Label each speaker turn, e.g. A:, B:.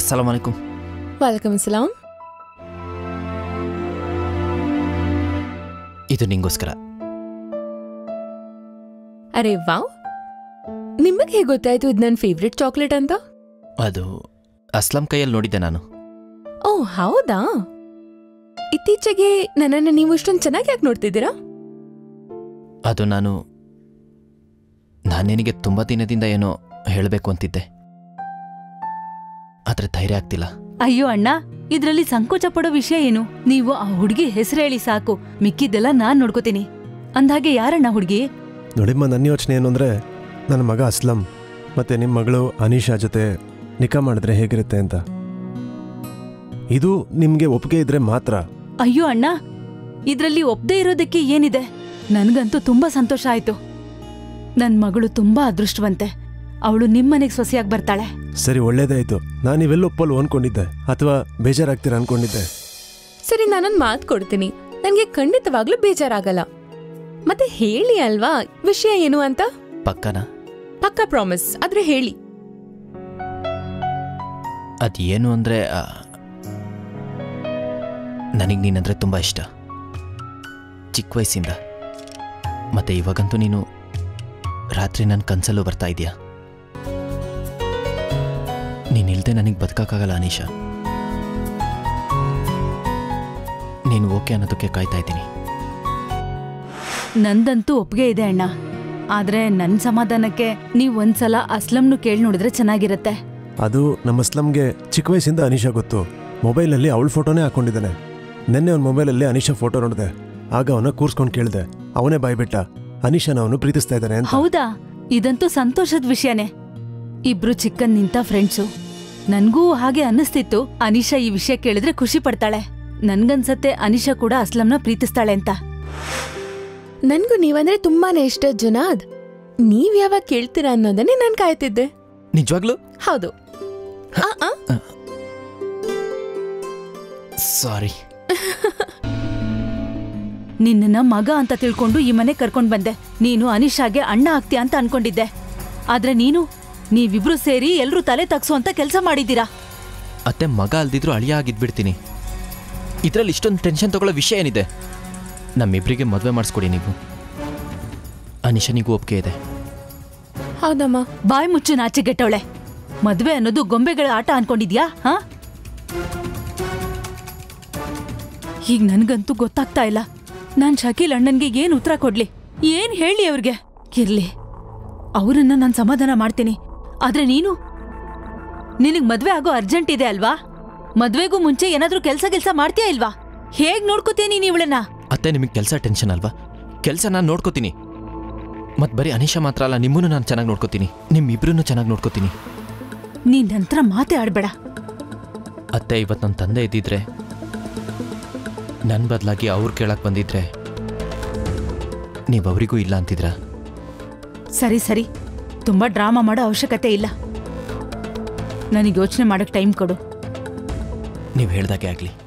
A: ಅಸ್ಸಲಾಂ ವಲೈಕುಂ
B: ವಾಲೇಕಮ್ ಸಲಾಂ
A: ಇದು ನಿಂಗೋಸ್ಕರ
B: ಅರೆ ವಾವ್ ನಿಮಗೆ ಹೇಗೆ ಗೊತ್ತಾಯ್ತು ಇದು ನನ್ನ ಫೇವ್ರೆಟ್ ಚಾಕ್ಲೇಟ್ ಅಂತ
A: ಅದು ಅಸ್ಲಂ ಕೈಯಲ್ಲಿ ನೋಡಿದ್ದೆ ನಾನು
B: ಓ ಹೌದಾ ಇತ್ತೀಚೆಗೆ ನನ್ನನ್ನು ನೀವು ಇಷ್ಟೊಂದು ಚೆನ್ನಾಗಿ ಯಾಕೆ ನೋಡ್ತಿದ್ದೀರಾ
A: ಅದು ನಾನು ನಾನು ನಿನಗೆ ತುಂಬ ದಿನದಿಂದ ಏನೋ ಹೇಳಬೇಕು ಅಂತಿದ್ದೆ ಆದರೆ ಧೈರ್ಯ ಆಗ್ತಿಲ್ಲ
C: ಅಯ್ಯೋ ಅಣ್ಣ ಇದ್ರಲ್ಲಿ ಸಂಕೋಚ ಪಡೋ ವಿಷಯ ಏನು ನೀವು ಆ ಹುಡುಗಿ ಹೆಸರು ಹೇಳಿ ಸಾಕು ಮಿಕ್ಕಿದ್ದೆಲ್ಲ ನಾನ್ ನೋಡ್ಕೋತೀನಿ ಅಂದ್ಹಾಗೆ ಯಾರಣ್ಣ ಹುಡುಗಿ
D: ನೋಡಿಮ್ಮ ನನ್ನ ಯೋಚನೆ ಏನು ಅಂದರೆ ನನ್ನ ಮಗ ಅಸ್ಲಂ ಮತ್ತು ನಿಮ್ಮ ಮಗಳು ಅನೀಶಾ ಜೊತೆ ನಿಕಾ ಮಾಡಿದ್ರೆ ಹೇಗಿರುತ್ತೆ ಅಂತ ಇದು ನಿಮಗೆ ಒಪ್ಪಿಗೆ ಇದ್ರೆ ಮಾತ್ರ
C: ಅಯ್ಯೋ ಅಣ್ಣ ಇದ್ರಲ್ಲಿ ಒಪ್ದೇ ಇರೋದಕ್ಕೆ ಏನಿದೆ ನನ್ಗಂತೂ ತುಂಬಾ ಸಂತೋಷ ಆಯ್ತು ನನ್ ಮಗಳು ತುಂಬಾ ಅದೃಷ್ಟವಂತೆ ಅವಳು ನಿಮ್ಮನೆಗ್ ಸೊಸೆಯಾಗಿ ಬರ್ತಾಳೆ
D: ಸರಿ ಒಳ್ಳೇದೇ ಆಯಿತು ನಾನು ಇವೆಲ್ಲ ಒಪ್ಪಲು ಅನ್ಕೊಂಡಿದ್ದೆ ಅಥವಾ ಬೇಜಾರಾಗ್ತೀರ ಅನ್ಕೊಂಡಿದ್ದೆ
B: ಸರಿ ನಾನೊಂದು ಮಾತು ಕೊಡ್ತೀನಿ ನನಗೆ ಖಂಡಿತವಾಗ್ಲೂ ಬೇಜಾರಾಗಲ್ಲ ಮತ್ತೆ ಹೇಳಿ ಅಲ್ವಾ ವಿಷಯ ಏನು ಅಂತ
A: ಪಕ್ಕನ
B: ಪಕ್ಕ ಪ್ರಾಮಿಸ್ ಆದ್ರೆ ಹೇಳಿ
A: ಅದು ಏನು ಅಂದರೆ ನನಗೆ ನೀನಂದರೆ ತುಂಬ ಇಷ್ಟ ಚಿಕ್ಕ ವಯಸ್ಸಿಂದ ಮತ್ತು ಇವಾಗಂತೂ ನೀನು ರಾತ್ರಿ ನನ್ನ ಕನಸಲ್ಲೂ ಬರ್ತಾ ಇದೆಯಾ ನೀನಿಲ್ದೆ ನನಗೆ ಬದುಕೋಕ್ಕಾಗಲ್ಲ ಅನೀಶಾ ನೀನು ಓಕೆ ಅನ್ನೋದಕ್ಕೆ ಕಾಯ್ತಾ ಇದ್ದೀನಿ
C: ನಂದಂತೂ ಒಪ್ಪಿಗೆ ಇದೆ ಅಣ್ಣ ಆದ್ರೆ ನನ್ ಸಮಾಧಾನಕ್ಕೆ ನೀವ್ ಒಂದ್ಸಲ ಅಸ್ಲಂನು ಕೇಳಿ ನೋಡಿದ್ರೆ ಚೆನ್ನಾಗಿರತ್ತೆ
D: ಅದು ನಮ್ಮ ಅಸ್ಲಂಗೆ ಚಿಕ್ಕ ವಯಸ್ಸಿಂದ ಅನೀಶಾ ಗೊತ್ತು ಮೊಬೈಲಲ್ಲಿ ಅವಳ ಫೋಟೋನೇ ಹಾಕೊಂಡಿದ್ದಾನೆ ನಿನ್ನೆ ಅವನ ಮೊಬೈಲಲ್ಲಿ ಅನೀಶಾ ಫೋಟೋ ನೋಡಿದೆ ಆಗ ಅವನ ಕೂರ್ಸ್ಕೊಂಡು ಕೇಳಿದೆ ಅವನೇ ಬಾಯ್ಬಿಟ್ಟ ಅನೀಶಾನ ಅವನು ಪ್ರೀತಿಸ್ತಾ ಇದ್ದಾನೆ ಅಂತ
C: ಹೌದಾ ಇದಂತೂ ಸಂತೋಷದ ವಿಷಯನೇ ಇಬ್ರು ಚಿಕ್ಕನ್ ನಿಂತ ಫ್ರೆಂಡ್ಸು ನನ್ಗೂ ಹಾಗೆ ಅನ್ನಿಸ್ತಿತ್ತು ಅನಿಶಾ ಈ ವಿಷಯ ಕೇಳಿದ್ರೆ ಖುಷಿ ಪಡ್ತಾಳೆ ನನ್ಗನ್ಸತ್ತೆ ಅನಿಶಾ ಕೂಡ ಅಸ್ಲಂನ ಪ್ರೀತಿಸ್ತಾಳೆ ಅಂತ
B: ನನ್ಗೂ ನೀವಂದ್ರೆ ತುಂಬಾನೇ ಇಷ್ಟ ಜುನಾದ್ ನೀವ್ ಯಾವಾಗ ಕೇಳ್ತೀರಾ ಅನ್ನೋದನ್ನೇ ನಾನ್ ಕಾಯ್ತಿದ್ದೆ
A: ನಿಜವಾಗ್ಲೂ
B: ಹೌದು ಆ, ಆ,
A: ಸಾರಿ
C: ನಿನ್ನ ಮಗ ಅಂತ ತಿಳ್ಕೊಂಡು ಈ ಮನೆ ಕರ್ಕೊಂಡ್ ಬಂದೆ ನೀನು ಅನಿಶಾಗೆ ಅಣ್ಣ ಆಗ್ತೀಯ ಅಂತ ಅನ್ಕೊಂಡಿದ್ದೆ ಆದ್ರೆ ನೀನು ನೀವಿಬ್ರು ಸೇರಿ ಎಲ್ರೂ ತಲೆ ತಗ್ಸೋ ಅಂತ ಕೆಲಸ ಮಾಡಿದ್ದೀರಾ
A: ಅತ್ತೆ ಮಗ ಅಲ್ದಿದ್ರು ಅಳಿಯ ಆಗಿದ್ಬಿಡ್ತೀನಿ ಇದರಲ್ಲಿ ಇಷ್ಟೊಂದು ಟೆನ್ಷನ್ ತಗೊಳ್ಳೋ ವಿಷಯ ಏನಿದೆ ನಮ್ಮಿಬ್ಬರಿಗೆ ಮದುವೆ ಮಾಡಿಸ್ಕೊಡಿ ನೀವು ಅನಿಶನಿಗೂ ಒಪ್ಪಿಗೆ ಇದೆ
B: ಹೌದಮ್ಮ
C: ಬಾಯ್ ಮುಚ್ಚು ನಾಚಿಗೆಟ್ಟವಳೆ ಮದ್ವೆ ಅನ್ನೋದು ಗೊಂಬೆಗಳ ಆಟ ಅನ್ಕೊಂಡಿದ್ಯಾ ಹಾ ಈಗ ನನ್ಗಂತೂ ಗೊತ್ತಾಗ್ತಾ ಇಲ್ಲ ನಾನ್ ಶಕೀಲ್ ಅಣ್ಣನ್ಗೆ ಏನ್ ಉತ್ತರ ಕೊಡ್ಲಿ ಏನ್ ಹೇಳಿ ಅವ್ರಿಗೆ ಇರ್ಲಿ ಅವರನ್ನ ನಾನ್ ಸಮಾಧಾನ ಮಾಡ್ತೀನಿ ಆದ್ರೆ ನೀನು ನಿನಗ್ ಮದ್ವೆ ಆಗೋ ಅರ್ಜೆಂಟ್ ಇದೆ ಅಲ್ವಾ ಮದ್ವೆಗೂ ಮುಂಚೆ ಏನಾದ್ರೂ ಕೆಲ್ಸ ಕೆಲ್ಸ ಮಾಡ್ತೀಯಾ ಇಲ್ವಾ ಹೇಗ್ ನೋಡ್ಕೋತೀಯ ನೀನ್ ಇವಳನ್ನ
A: ಅತ್ತೆ ನಿಮಗೆ ಕೆಲಸ ಟೆನ್ಷನ್ ಅಲ್ವಾ ಕೆಲಸ ನಾನು ನೋಡ್ಕೋತೀನಿ ಮತ್ತು ಬರೀ ಅನಿಶಾ ಮಾತ್ರ ಅಲ್ಲ ನಿಮ್ಮನ್ನು ನಾನು ಚೆನ್ನಾಗಿ ನೋಡ್ಕೋತೀನಿ ನಿಮ್ಮಿಬ್ರನ್ನೂ ಚೆನ್ನಾಗಿ ನೋಡ್ಕೋತೀನಿ
C: ನೀನ್ ನಂತರ ಮಾತೇ ಆಡ್ಬೇಡ
A: ಅತ್ತೆ ಇವತ್ತು ನನ್ನ ತಂದೆ ಇದ್ದಿದ್ರೆ ನನ್ನ ಬದಲಾಗಿ ಅವ್ರು ಕೇಳಕ್ಕೆ ಬಂದಿದ್ರೆ ನೀವು ಅವರಿಗೂ ಇಲ್ಲ ಅಂತಿದ್ರ
C: ಸರಿ ಸರಿ ತುಂಬಾ ಡ್ರಾಮಾ ಮಾಡೋ ಅವಶ್ಯಕತೆ ಇಲ್ಲ ನನಗೆ ಯೋಚನೆ ಮಾಡಕ್ ಟೈಮ್ ಕೊಡು
A: ನೀವು ಹೇಳ್ದಾಗೆ ಆಗಲಿ